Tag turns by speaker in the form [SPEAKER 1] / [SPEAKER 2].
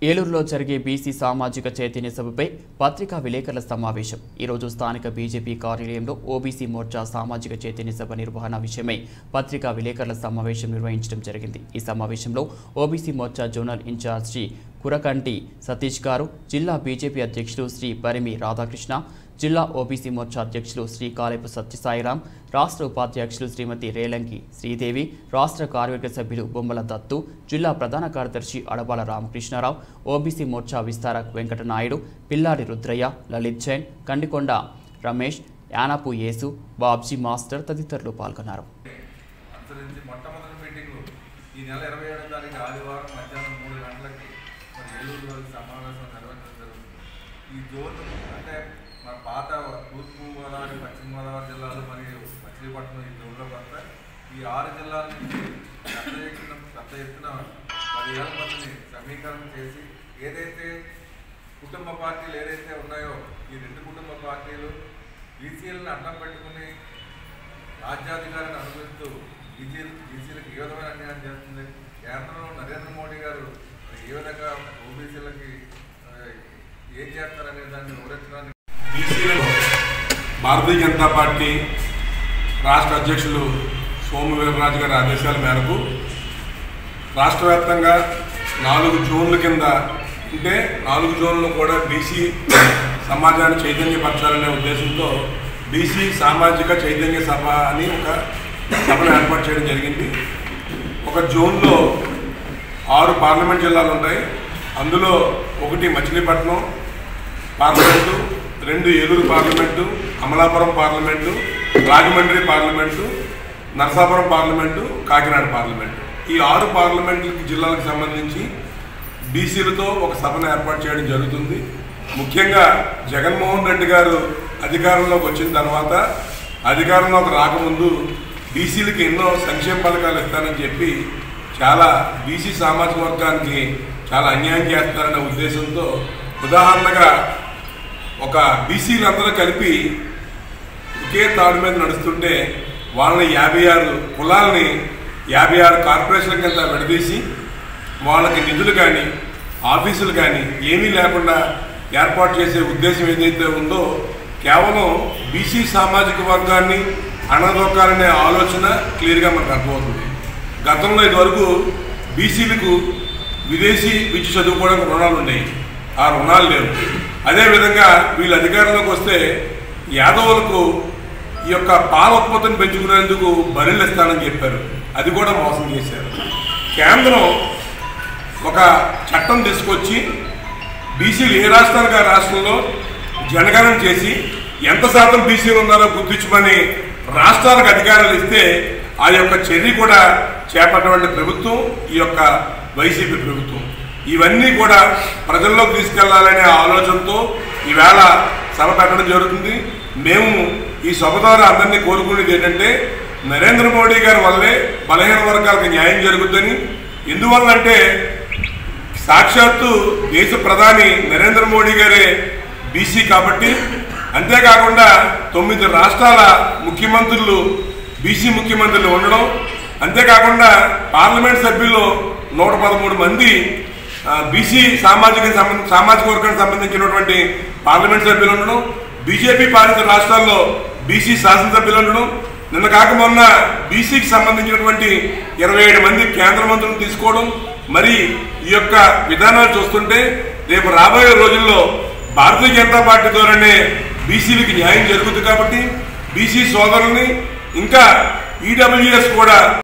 [SPEAKER 1] ఏలూరులో జరిగే బీసీ సామాజిక చైతన్య సభపై పత్రికా విలేకరుల సమావేశం ఈరోజు స్థానిక బీజేపీ కార్యాలయంలో ఓబీసీ మోర్చా సామాజిక చైతన్య సభ నిర్వహణ విషయమై పత్రికా విలేకరుల సమావేశం నిర్వహించడం జరిగింది ఈ సమావేశంలో OBC Morcha zonal incharge Shri Kurakanti Satish గారు జిల్లా బీజేపీ అధ్యక్షులు శ్రీ పరిమి రాధాకృష్ణ జిల్లా ఓబీసీ మోర్చా అధ్యక్షులు శ్రీ కాలేపు సత్యసాయిరాం రాష్ట్ర ఉపాధ్యక్షులు శ్రీమతి రేలంకి శ్రీదేవి రాష్ట్ర కార్యవర్గ సభ్యులు బొమ్మల దత్తు జిల్లా ప్రధాన కార్యదర్శి అడబాల రామకృష్ణారావు ఓబీసీ మోర్చా విస్తారక్ వెంకటనాయుడు పిల్లాడి రుద్రయ్య లలిత్ జైన్ కండికొండ రమేష్ యానపు యేసు బాబ్జీ మాస్టర్ తదితరులు పాల్గొన్నారు
[SPEAKER 2] అనుసరించి మొట్టమొదటి మీటింగ్ ఈ నెల ఇరవై ఏడో తారీఖు ఆదివారం మధ్యాహ్నం మూడు గంటలకి మరి ఏలూరులో ఈ సమావేశం నిర్వహించడం జరుగుతుంది ఈ జోన్ అంటే మన పాత తూర్పు గోదావరి పశ్చిమ గోదావరి జిల్లాలు మరియు మచిలీపట్నం ఈ జోన్లో కొత్త ఈ ఆరు జిల్లాల నుంచి పెద్ద ఎత్తున పెద్ద ఎత్తున పదివేల మందిని సమీకరణ చేసి ఏదైతే కుటుంబ పార్టీలు ఏదైతే ఉన్నాయో ఈ రెండు కుటుంబ పార్టీలు బీసీలను అడ్డం పెట్టుకుని రాజ్యాధికారాన్ని అనుభవిస్తూ బీసీ బీసీలకు ఏ విధమైన అన్యాయం చేస్తుంది కేంద్రంలో నరేంద్ర మోడీ గారు మరి ఏ విధంగా ఓబీసీలకి ఆ, ఏం చేస్తారనే దాన్ని వివరించడానికి
[SPEAKER 3] బీసీలలో భారతీయ జనతా పార్టీ రాష్ట్ర అధ్యక్షులు సోము వీర్రాజు గారి ఆదేశాల మేరకు రాష్ట్ర వ్యాప్తంగా నాలుగు జోన్ల కింద అంటే నాలుగు జోన్లు కూడా బీసీ సమాజాన్ని చైతన్యపరచాలనే ఉద్దేశంతో బీసీ సామాజిక చైతన్య సభ అని ఒక సభను ఏర్పాటు చేయడం జరిగింది ఒక జోన్లో ఆరు పార్లమెంట్ జిల్లాలు ఉంటాయి అందులో ఒకటి మచిలీపట్నం పార్లమెంటు రెండు Eluru parliament Amalapuram parliament Rajahmundry parliament Narasapuram parliament Kakinada parliament ఈ ఆరు పార్లమెంట్ జిల్లాలకు సంబంధించి బీసీలతో ఒక సభను ఏర్పాటు చేయడం జరుగుతుంది ముఖ్యంగా జగన్మోహన్ రెడ్డి గారు అధికారంలోకి వచ్చిన తర్వాత అధికారంలోకి రాకముందు బీసీలకి ఎన్నో సంక్షేమ పథకాలు ఇస్తానని చెప్పి చాలా బీసీ సామాజిక వర్గానికి చాలా అన్యాయం చేస్తారనే ఉద్దేశంతో ఉదాహరణగా ఒక బీసీలందరూ కలిపి ఒకే తాడు మీద నడుస్తుంటే వాళ్ళని యాభై ఆరు కులాలని యాభై ఆరు కార్పొరేషన్ల కింద విడదీసి వాళ్ళకి నిధులు కానీ ఆఫీసులు కానీ ఏమీ లేకుండా ఏర్పాటు చేసే ఉద్దేశం ఏదైతే ఉందో కేవలం బీసీ సామాజిక వర్గాన్ని అణదొక్కాలనే ఆలోచన క్లియర్గా మనకు అర్థమవుతుంది గతంలో ఇదివరకు బీసీలకు విదేశీ విద్య చదువుకోవడానికి రుణాలు ఉన్నాయి ఆ రుణాలు లేవు అదేవిధంగా వీళ్ళు అధికారంలోకి వస్తే యాదవులకు ఈ యొక్క పాల ఉత్పత్తిని పెంచుకునేందుకు బరిలు ఇస్తానని చెప్పారు అది కూడా మోసం చేశారు కేంద్రం ఒక చట్టం తీసుకొచ్చి బీసీలు ఏ రాష్ట్రానికి ఆ రాష్ట్రంలో జనగణన చేసి ఎంత శాతం బీసీలు ఉన్నారో గుర్తించమని రాష్ట్రాలకు అధికారాలు ఇస్తే ఆ యొక్క చర్య కూడా చేపట్టటువంటి ప్రభుత్వం ఈ యొక్క వైసీపీ ప్రభుత్వం ఇవన్నీ కూడా ప్రజల్లోకి తీసుకెళ్లాలనే ఆలోచనతో ఈవేళ సభ పెట్టడం జరుగుతుంది మేము ఈ సభ ద్వారా అందరినీ కోరుకునేది ఏంటంటే నరేంద్ర మోడీ గారి వల్లే బలహీన వర్గాలకు న్యాయం జరుగుతుందని ఎందువల్లంటే సాక్షాత్తు దేశ ప్రధాని నరేంద్ర మోడీ గారే బీసీ కాబట్టి అంతేకాకుండా తొమ్మిది రాష్ట్రాల ముఖ్యమంత్రులు బీసీ ముఖ్యమంత్రులు ఉండడం అంతేకాకుండా పార్లమెంట్ సభ్యుల్లో నూట పదమూడు మంది బీసీ సామాజిక సంబంధ సామాజిక వర్గానికి సంబంధించినటువంటి పార్లమెంట్ సభ్యులు ఉండడం బీజేపీ పాలిత రాష్ట్రాల్లో బీసీ శాసనసభ్యులు ఉండడం నిన్న కాక మొన్న బీసీకి సంబంధించినటువంటి ఇరవై ఏడు మంది కేంద్ర మంత్రులను తీసుకోవడం మరి ఈ యొక్క విధానాలు చూస్తుంటే రేపు రాబోయే రోజుల్లో భారతీయ జనతా పార్టీ ద్వారానే బీసీలకు న్యాయం జరుగుతుంది కాబట్టి బీసీ సోదరుల్ని ఇంకా ఈడబ్ల్యూఎస్ కూడా